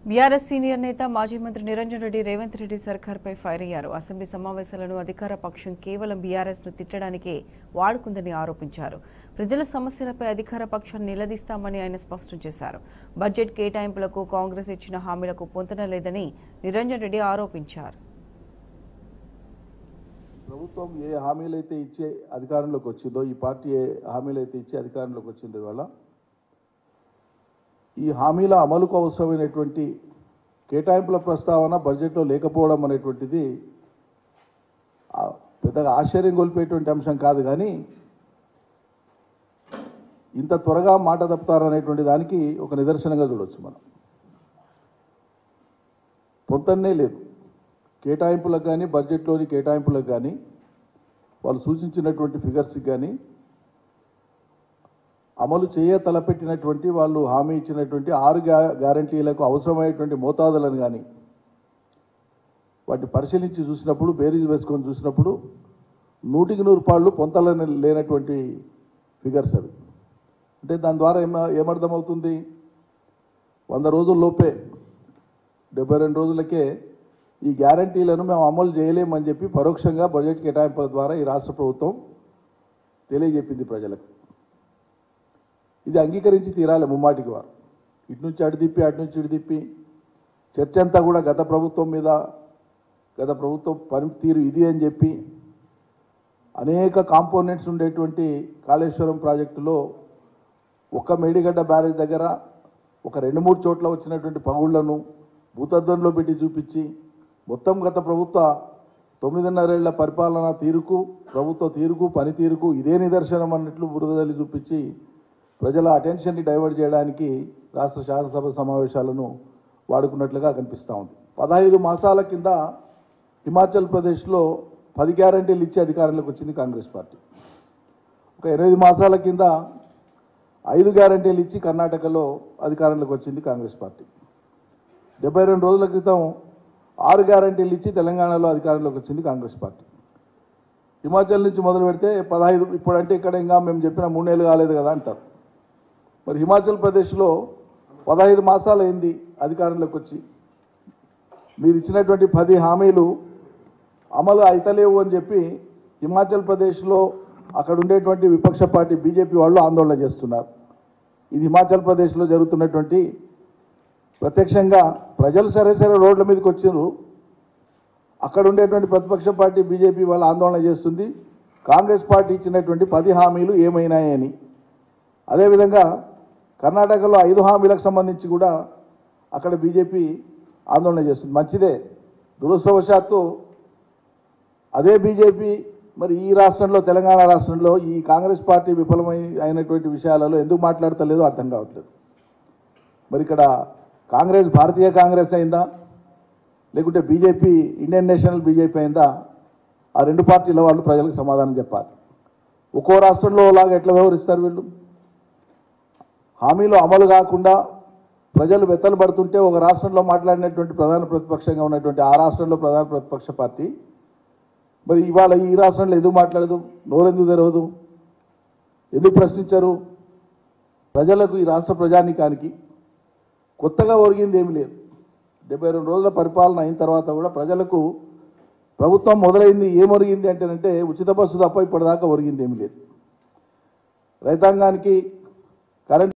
BRS senior నేత మాజీ మంత్రి నిరంజన్ రెడ్డి రేవంత్ రెడ్డి సర్కార్పై ఫైర్ అయ్యారు అసెంబ్లీ సమావేశాలను అధికార పక్షం కేవలం బీఆర్ఎస్ ను తిట్టడానికే వాడుకుందని ఆరోపించారు ప్రజల సమస్యలపై అధికార పక్షాన్ని నిలదీస్తామని ఆయన స్పష్టం చేశారు బడ్జెట్ కేటాయింపులకు కాంగ్రెస్ ఇచ్చిన హామీలకు పొంతన లేదని నిరంజన్ రెడ్డి ఆరోపించారు ప్రభుత్వం ఏ హామీలు అయితే ఇచ్చే అధికారంలోకి వచ్చిందో ఈ పార్టీ ఏ హామీలు అయితే ఇచ్చి అధికారంలోకి వచ్చిందో ఇవాళ ఈ హామీల అమలుకు అవసరమైనటువంటి కేటాయింపుల ప్రస్తావన బడ్జెట్లో లేకపోవడం అనేటువంటిది ఆ, పెద్దగా ఆశ్చర్యం గొలిపేటువంటి అంశం కాదు కానీ ఇంత త్వరగా మాట తప్పుతారనేటువంటి దానికి ఒక నిదర్శనంగా చూడొచ్చు మనం పొంతన్నే లేదు కేటాయింపులకు కానీ బడ్జెట్లోని కేటాయింపులకు కానీ వాళ్ళు సూచించినటువంటి ఫిగర్స్కి కానీ అమలు చేయ తలపెట్టినటువంటి వాళ్ళు హామీ ఇచ్చినటువంటి ఆరు గ్యా గ్యారంటీలకు అవసరమైనటువంటి మోతాదులను కానీ వాటిని పరిశీలించి చూసినప్పుడు బేరీజ్ వేసుకొని చూసినప్పుడు నూటికి నూరు పాళ్ళు పొంతలని లేనటువంటి ఫిగర్స్ అవి అంటే దాని ద్వారా ఏమ ఏమర్థమవుతుంది వంద రోజుల్లోపే డెబ్బై రెండు రోజులకే ఈ గ్యారంటీలను మేము అమలు చేయలేమని చెప్పి పరోక్షంగా బడ్జెట్ కేటాయింపుల ద్వారా ఈ రాష్ట్ర ప్రభుత్వం తెలియజెప్పింది ప్రజలకు ఇది అంగీకరించి తీరాలి ముమ్మాటికి వారు ఇటు నుంచి అటు తిప్పి అటు నుంచి ఇటు తిప్పి చర్చ అంతా కూడా గత ప్రభుత్వం మీద గత ప్రభుత్వం పనితీరు ఇది అని చెప్పి అనేక కాంపోనెంట్స్ ఉండేటువంటి కాళేశ్వరం ప్రాజెక్టులో ఒక్క మేడిగడ్డ బ్యారేజ్ దగ్గర ఒక రెండు మూడు చోట్ల వచ్చినటువంటి పగుళ్లను భూతద్దంలో పెట్టి చూపించి మొత్తం గత ప్రభుత్వ తొమ్మిదిన్నరేళ్ల పరిపాలన తీరుకు ప్రభుత్వ తీరుకు పనితీరుకు ఇదే నిదర్శనం అన్నట్లు బురదలి చూపించి ప్రజల అటెన్షన్ని డైవర్ట్ చేయడానికి రాష్ట్ర శాసనసభ సమావేశాలను వాడుకున్నట్లుగా కనిపిస్తూ ఉంది పదహైదు మాసాల కింద హిమాచల్ ప్రదేశ్లో పది గ్యారంటీలు ఇచ్చి అధికారంలోకి వచ్చింది కాంగ్రెస్ పార్టీ ఒక ఎనిమిది మాసాల కింద ఐదు గ్యారంటీలు ఇచ్చి కర్ణాటకలో అధికారంలోకి వచ్చింది కాంగ్రెస్ పార్టీ డెబ్బై రెండు రోజుల క్రితం ఆరు గ్యారంటీలు ఇచ్చి తెలంగాణలో అధికారంలోకి వచ్చింది కాంగ్రెస్ పార్టీ హిమాచల్ నుంచి మొదలు పెడితే పదహైదు ఇప్పుడంటే ఇక్కడ ఇంకా మేము చెప్పిన మూడేళ్ళు కాలేదు కదా అంటారు మరి హిమాచల్ ప్రదేశ్లో పదహైదు మాసాలు అయింది అధికారంలోకి వచ్చి మీరు ఇచ్చినటువంటి పది హామీలు అమలు అయితలేవు అని చెప్పి హిమాచల్ ప్రదేశ్లో అక్కడ ఉండేటువంటి విపక్ష పార్టీ బీజేపీ వాళ్ళు ఆందోళన చేస్తున్నారు ఇది హిమాచల్ ప్రదేశ్లో జరుగుతున్నటువంటి ప్రత్యక్షంగా ప్రజలు సరే సరే రోడ్ల మీదకి వచ్చినారు అక్కడ ఉండేటువంటి ప్రతిపక్ష పార్టీ బీజేపీ వాళ్ళు ఆందోళన చేస్తుంది కాంగ్రెస్ పార్టీ ఇచ్చినటువంటి పది హామీలు ఏమైనాయని అదేవిధంగా కర్ణాటకలో ఐదు హామీలకు సంబంధించి కూడా అక్కడ బీజేపీ ఆందోళన చేస్తుంది మంచిదే దురదృష్టవశాత్తు అదే బీజేపీ మరి ఈ రాష్ట్రంలో తెలంగాణ రాష్ట్రంలో ఈ కాంగ్రెస్ పార్టీ విఫలమై అయినటువంటి విషయాలలో ఎందుకు మాట్లాడతలేదో అర్థం కావట్లేదు మరి ఇక్కడ కాంగ్రెస్ భారతీయ కాంగ్రెస్ అయిందా లేకుంటే బీజేపీ ఇండియన్ నేషనల్ బీజేపీ అయిందా ఆ రెండు పార్టీల వాళ్ళు ప్రజలకు సమాధానం చెప్పాలి ఒక్కో రాష్ట్రంలో లాగా ఎట్లా వ్యవహరిస్తారు వీళ్ళు హామీలు అమలు కాకుండా ప్రజలు వెత్తలు పడుతుంటే ఒక రాష్ట్రంలో మాట్లాడినటువంటి ప్రధాన ప్రతిపక్షంగా ఉన్నటువంటి ఆ రాష్ట్రంలో ప్రధాన ప్రతిపక్ష పార్టీ మరి ఇవాళ ఈ రాష్ట్రంలో ఎందుకు మాట్లాడదు నోరెందుకు తెరవదు ఎందుకు ప్రశ్నించరు ప్రజలకు ఈ రాష్ట్ర ప్రజానీకానికి కొత్తగా ఒరిగింది ఏమీ లేదు డెబ్బై రెండు రోజుల పరిపాలన అయిన తర్వాత కూడా ప్రజలకు ప్రభుత్వం మొదలైంది ఏం ఒరిగింది అంటేనంటే ఉచిత బస్సు తప్ప ఇప్పటిదాకా ఒరిగింది ఏమీ లేదు రైతాంగానికి కరెంట్